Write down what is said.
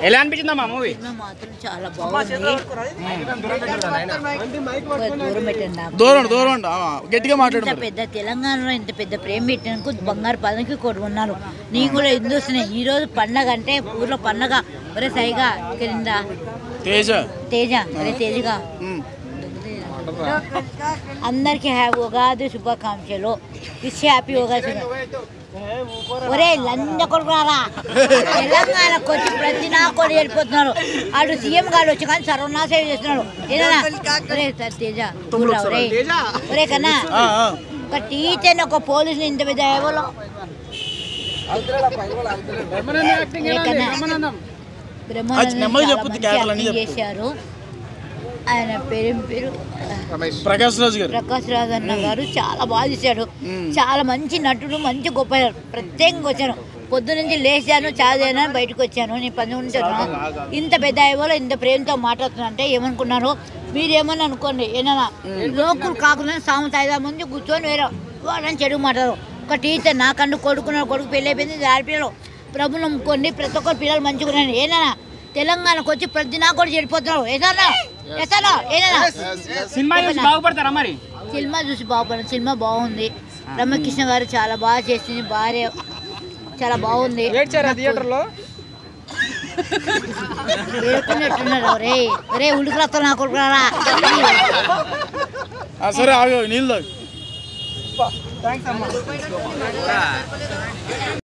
ఎలా అనిపించిందమ్మా movie cinema మాత్రం చాలా బాగుంది ఒక దూరం పెట్టండి నాకు. దూరం దూరం ఉండు. ఆ, గట్టిగా మాట్లాడు ఇంత మరి. పెద్ద తెలంగాణలో ఇంత పెద్ద ప్రేమ పెట్టినందుకు బంగారు పదకి కొడుకున్నారు నేను కూడా హిందూస్తున్నా ఈ రోజు పండగ అంటే ఊర్లో పండగ ఒరే సైగా కింద తేజ తేజ ఒరే తేజగా ఉమ్. అందరికి హ్యాపీ ఉగాది శుభాకాంక్షలు విష్ హ్యాపీ ఉగాది ఒరే లంజ కొడుకురారా తెలంగాణకు వచ్చి ప్రతి నా కొడు వెళ్ళిపోతున్నారు అటు సీఎం గారు వచ్చి కానీ సర్వనాశనం చేస్తున్నాడు ఏదైనా ఒరే సార్ తేజ చూడరా ఒరే ఒరే కన్నా ఆ, ఆ. ఒక టీచర్ ఒక పోలీసుని ఇంత పెద్ద ఎవరో అది నెమ్మది చెప్పుద్ది క్యారెక్టర్లు అన్నీ చెప్పు. చేశారు ఆయన పేరు ఏం పేరు ప్రకాష్ రాజు గారు ప్రకాష్ రాజ్ అన్న గారు చాలా బాగా చేశాడు చాలా మంచి నటుడు మంచి గొప్ప ప్రత్యేకంగా వచ్చాను పొద్దు నుంచి లేచాను చాదాను బయటకు వచ్చాను నేను పని ఉంటాను ఇంత పెద్ద అయ్యేవాళ్ళు ఇంత ప్రేమతో మాట్లాడుతున్నా అంటే ఏమనుకున్నారు మీరేమని అనుకోండి ఏమన్నా లోకులు కాకుండా సామెత ఐదా మంది కూర్చొని వేరే వాళ్ళని చెడు మాట్లాడరు ఒక టీచర్ నాకన్ను కొడుకున్న కొడుకు పెళ్ళి అయిపోయింది దారి పిల్లలు ప్రభు నమ్ముకోండి ప్రతి ఒక్కరు పిల్లలు మంచిగా ఉన్నాయండి ఏనా తెలంగాణకు వచ్చి ప్రతి నా కూడా చెడిపోతున్నారు ఏదన్నా ఎసనా ఏదన్నా సినిమా చూసి బాగుపడతారా మరి సినిమా చూసి బాగుపడింది సినిమా బాగుంది రమ్యకృష్ణ గారు చాలా బాగా చేసింది భార్య చాలా బాగుంది థియేటర్లో వేడుకున్నట్టున్నారు రే రే ఉడికి రక్తం నా కొడుకురారా ఆ, సరే ఆగు నీళ్ళు తాగు